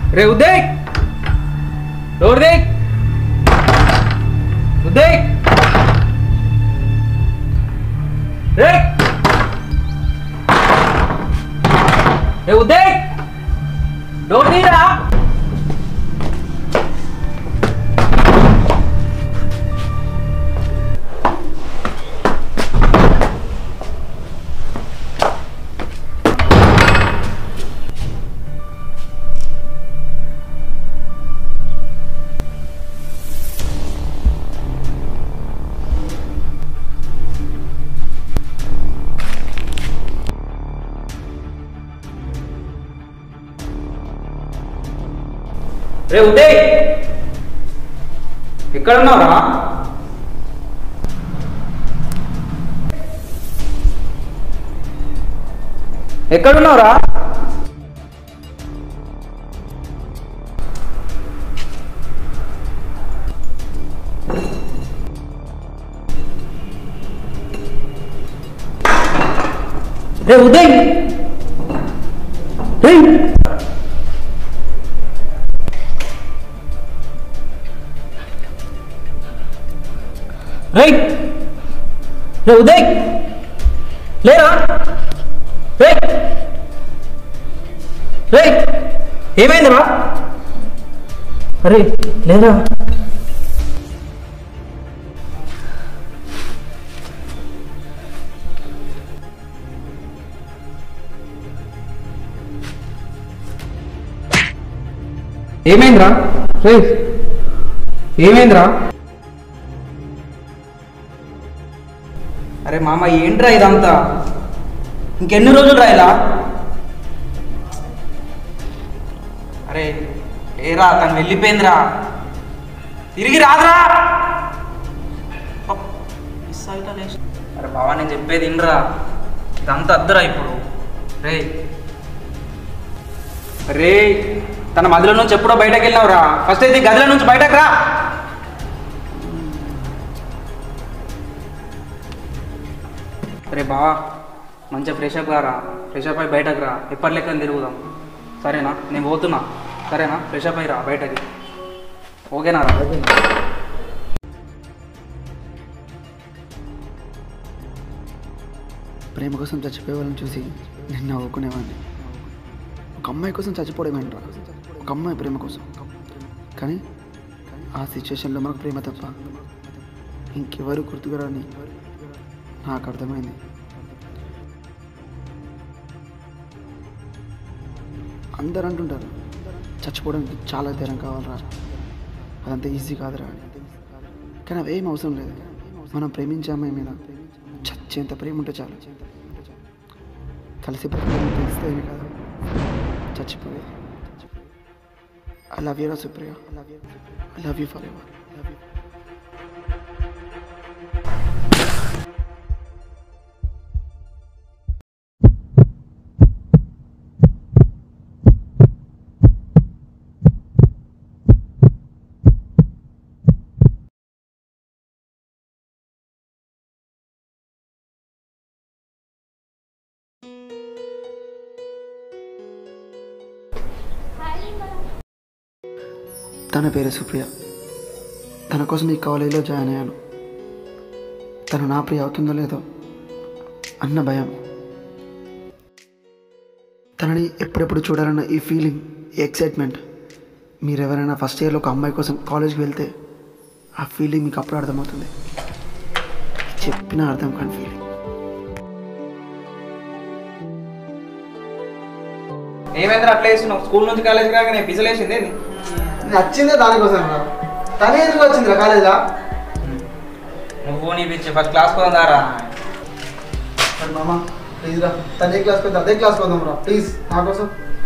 రే Uday door దే ఉదయ్ రే రే ఉదయ్ డోర్ తీరా రే ఉదయ్ ఎక్కడున్నావురా ఎక్కడున్నావురా రే ఉదయ్ రే రేయ్ రే ఉదయ్ లేరా రే రే ఏమైందిరా అరే లేదా ఏమైందిరా రే ఏమైందిరా అరే మామ ఏంట్రా ఇదంతా ఇంకెన్ని రోజులు రాయలా అరే ఏరా తను వెళ్ళిపోయిందిరా తిరిగి రాదురా అప్, మిస్ అయితా లేచి. అరే బావా నేను చెప్పేది ఇన్రా ఇదంతా అద్దురా ఇప్పుడు రే రే తన మదిలో నుంచి ఎప్పుడో బయటకు వెళ్ళినావురా ఫస్ట్ అయితే ఈ గదిలో నుంచి బయటకు రా రే బావా మంచిగా ఫ్రెష్ అప్ రా ఫ్రెష్ అప్ అయి బయటకు రా ఎప్పటి లెక్క తిరుగుదాం సరేనా నేను పోతున్నా సరేనా ఫ్రెష్ అప్ అయి రా బయటకి ఓకేనా రా ప్రేమ కోసం చచ్చిపోయే వాళ్ళని చూసి నేను నవ్వుకునేవాడిని ఒక అమ్మాయి కోసం చచ్చిపోవడమేంట్రా ఒక అమ్మాయి ప్రేమ కోసం కానీ ఆ సిచ్యువేషన్లో మనకు ప్రేమ తప్ప ఇంకెవరు గుర్తుకురాని నాకు అర్థమైంది అందరు అంటుంటారు చచ్చిపోవడానికి చాలా ధైర్యం కావాలరా అదంత ఈజీ కాదురా అని కానీ అవేం అవసరం లేదు మనం ప్రేమించే అమ్మాయి మీద చచ్చేంత ప్రేమ ఉంటే చాలు కలిసి బ్రతకడం తెలిస్తేనే కదా చచ్చిపోయేది I love you Supriya I love you forever తన పేరు సుప్రియ తన కోసం ఈ కాలేజీలో జాయిన్ అయ్యాను తను నా ప్రియ అవుతుందో లేదో అన్న భయం తనని ఎప్పుడెప్పుడు చూడాలన్న ఈ ఫీలింగ్ ఈ ఎక్సైట్మెంట్ మీరు ఎవరైనా ఫస్ట్ ఇయర్లో ఒక అమ్మాయి కోసం కాలేజ్కి వెళ్తే ఆ ఫీలింగ్ మీకు అప్పుడు అర్థమవుతుంది చెప్పినా అర్థం కాని ఫీలింగ్ ఏమైందిరా అట్లా వేస్తున్నావు స్కూల్ నుంచి కాలేజీకి రాగానే పిసలేసింది ఏంది? నచ్చిందే దానికోసం తనే ఎందుకు వచ్చింది కాలేజా నువ్వు నీ పిచ్చి ఫస్ట్ క్లాస్ పోదాం దారా మామ ప్లీజ్ రా తనే క్లాస్ పోతే అదే క్లాస్ పోదాం రా ప్లీజ్ నా కోసం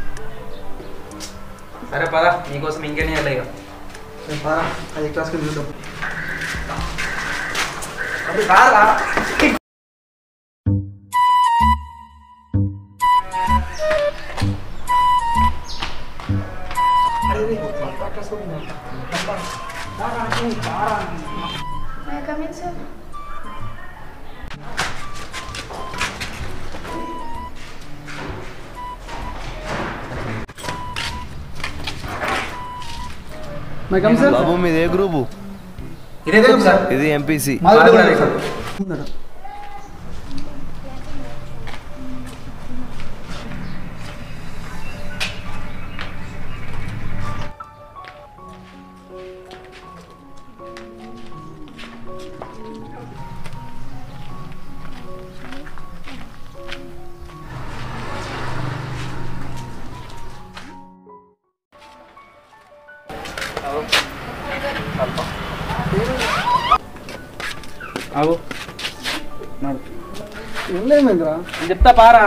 సరే పద నీకోసం ఇంకేనే వెళ్ళాయి ఇక అదే క్లాస్కి చూద్దాం అప్పుడు రారా May I come in, sir? May come sir బాబు మీది ఏ గ్రూపు ఇదే గ్రూప్ సార్ ఇది ఎంపీసీ మాది కూడా అదే సార్. ఆగు నడు. ఏం లేదు మహేంద్ర నేను చెప్తా పారా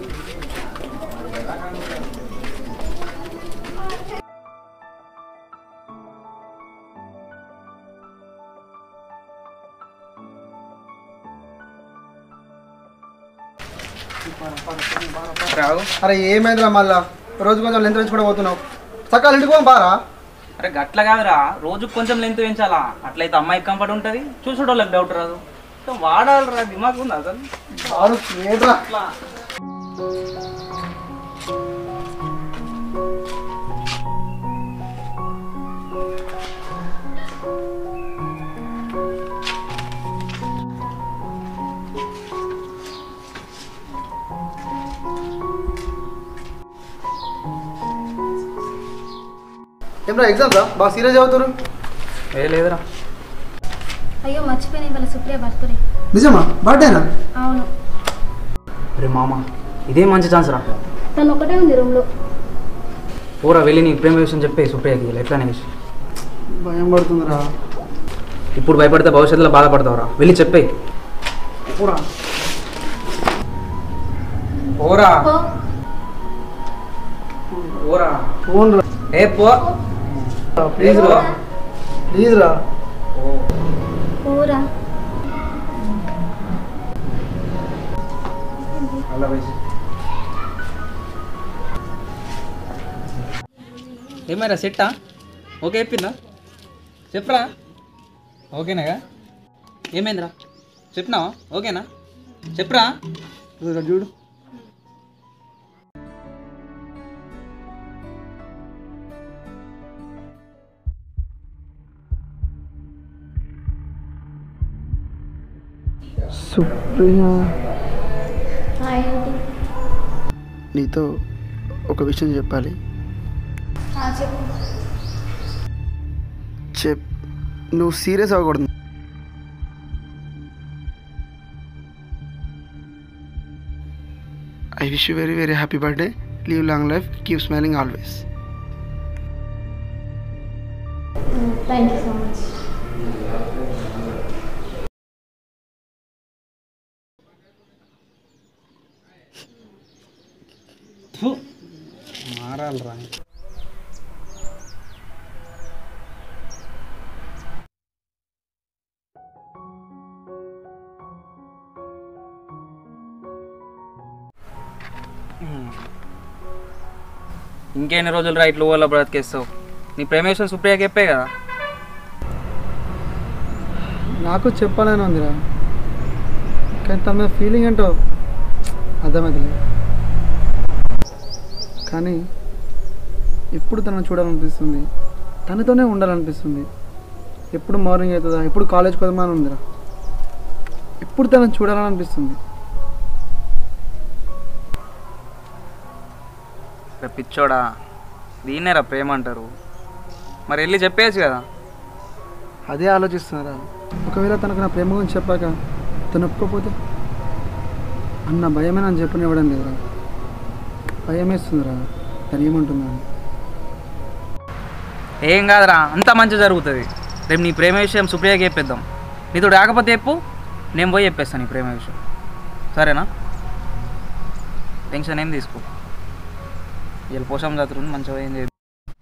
రాగు అరే ఏమైందిరా మళ్ళా రోజు కొంచెం లెంత్ పెంచుకుంటూ పోతున్నావు సకాలం ఇంటికి పోం బారా అరే గట్ల కాదురా రోజు కొంచెం లెంత్ పెంచాలా అట్లయితే అమ్మాయికి కంఫర్ట్ ఉంటుంది చూసేటోళ్ళకి డౌట్ రాదు సో వాడాలిరా దిమాగ్ ఉంది అసలు వాడు ఏంట్రా అట్లా ఏమరా ఎగ్జామ్స్ రా బాగా సీరియస్ అవుతారు ఏ లేదురా అయ్యో మర్చిపోయిన ఇవాళ సుప్రియ బర్త్డే నిజమా బర్త్డేనా అవును అరే మామ ఇదే మంచి ఛాన్స్ రా తను ఒకటే ఉంది రూమ్లో ఊరా వెళ్ళి నీ ప్రేమ విషయం చెప్పే సుప్రియకి ఎట్లానే విషయం భయం పడుతుందిరా ఇప్పుడు భయపడితే భవిష్యత్తులో బాధపడతావురా వెళ్ళి చెప్పే ఊరా ఓరా పో ఓరా ఫోన్ రా ఏ పో ప్లీజ్ రా ప్లీజ్ రా పోరా అలా వేసి ఏమైనా సెట్టా ఓకే చెప్పిందా చెప్పరా ఓకేనాగా ఏమైందిరా చెప్పినావా ఓకేనా చెప్పరా ఇక్కడ చూడు సుప్రియ ఏంటి నీతో ఒక విషయం చెప్పాలి చెప్పు చెప్ నువ్వు సీరియస్ అవ్వకూడదు I wish you very very happy birthday live long life keep smiling always thank you so much మారాలరా ఇంకెన్ని రోజులు రా ఇట్లు ఓలా బ్రతికేస్తావు నీ ప్రేమేశ్వర సుప్రియకి చెప్పే కదా నాకు చెప్పాలని ఉందిరా కానీ తన ఫీలింగ్ ఏంటో అర్థమవుతుంది కానీ ఎప్పుడు తనను చూడాలనిపిస్తుంది తనతోనే ఉండాలనిపిస్తుంది ఎప్పుడు మార్నింగ్ అవుతుందా ఎప్పుడు కాలేజ్కి వదమని ఉందిరా ఎప్పుడు తనను చూడాలనిపిస్తుంది రే పిచ్చోడా దీన్నేరా ప్రేమ అంటారు మరి వెళ్ళి చెప్పేయచ్చు కదా అదే ఆలోచిస్తున్నారా ఒకవేళ తనకు నా ప్రేమ గురించి చెప్పాక తను ఒప్పుకోపోతే అన్న భయమే నన్ను చెప్పనివ్వడం లేదురా భయం వేస్తుందిరా తను ఏమంటుందా అని. ఏం కాదురా అంతా మంచి జరుగుతుంది రేపు నీ ప్రేమ విషయం సుప్రియకి చెప్పేద్దాం నీతో రాకపోతే చెప్పు నేను పోయి చెప్పేస్తాను నీ ప్రేమ విషయం సరేనా టెన్షన్ ఏం తీసుకో వీళ్ళు పోషం జాతర మంచిగా ఏం చేయదు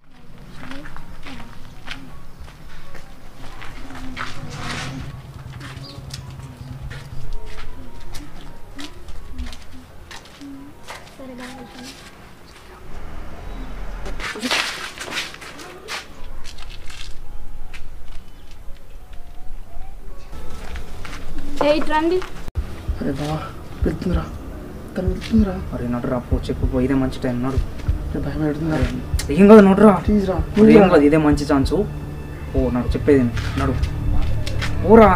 ఎయిట్ రండి అరే బా వెళ్తుందిరా తను వెళ్తుందిరా మరి నడురా పో చెప్పు పో ఇదే మంచి టైం నడు అరే భయం పెడుతుందా ఏం కాదు నడురా ప్లీజ్ రా ఏం కాదు ఇదే మంచి ఛాన్సు ఓ నడు చెప్పేది విను. నడు ఊరా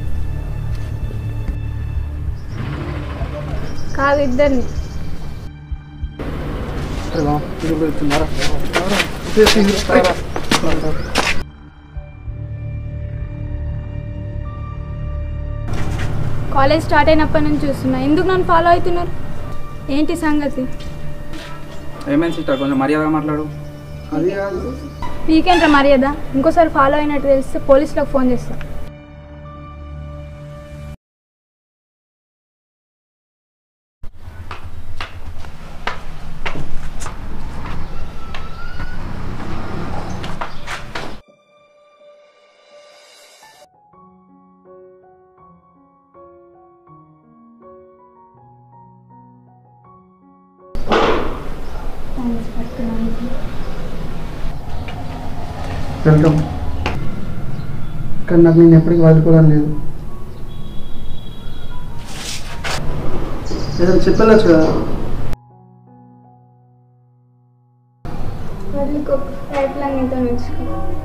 కాదు ఇద్దరిని అరే బా ఇది కూడా వెళ్తున్నారా కాలేజ్ స్టార్ట్ అయినప్పటి నుంచి చూస్తున్నా ఎందుకు నన్ను ఫాలో అవుతున్నారు ఏంటి సంగతి ఏమైంది సిస్టర్ కొంచెం మర్యాదగా మాట్లాడు అది కాదు వీకెండ్ మర్యాద ఇంకోసారి ఫాలో అయినట్టు తెలిస్తే పోలీసులకు ఫోన్ చేస్తా వెల్కమ్ కానీ నాకు నేను ఎప్పటికీ వదులుకోవడం లేదు ఏదైనా చెప్పెళ్ళచ్చు కదా లైఫ్ లాంగ్ నీతో ఉంచుకో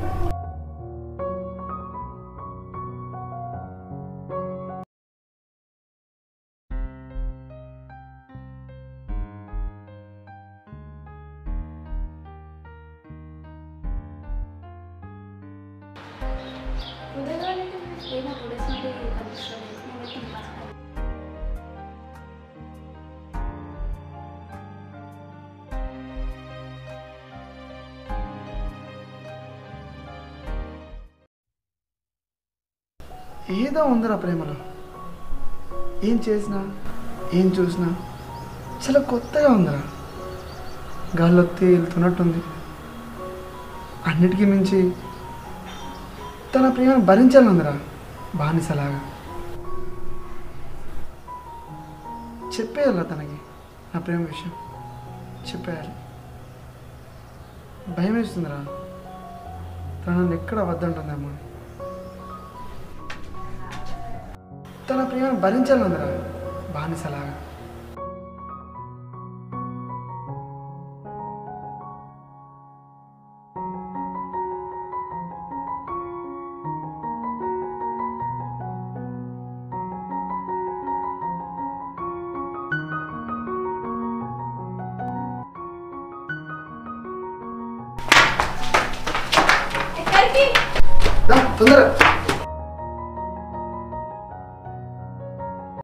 ఏదో ఉందిరా ప్రేమలో ఏం చేసినా ఏం చూసినా చాలా కొత్తగా ఉందిరా గాల్లో తేలుతున్నట్టుంది అన్నిటికీ మించి తన ప్రేమను భరించాలందిరా బానిసలాగా చెప్పేయాలా తనకి నా ప్రేమ విషయం చెప్పేయాలి భయం వేస్తుందిరా తన నన్ను ఎక్కడ వద్దంటుందేమో అని. తన ప్రేమను భరించాలందిరా బానిసలాగా దా, తొందరగా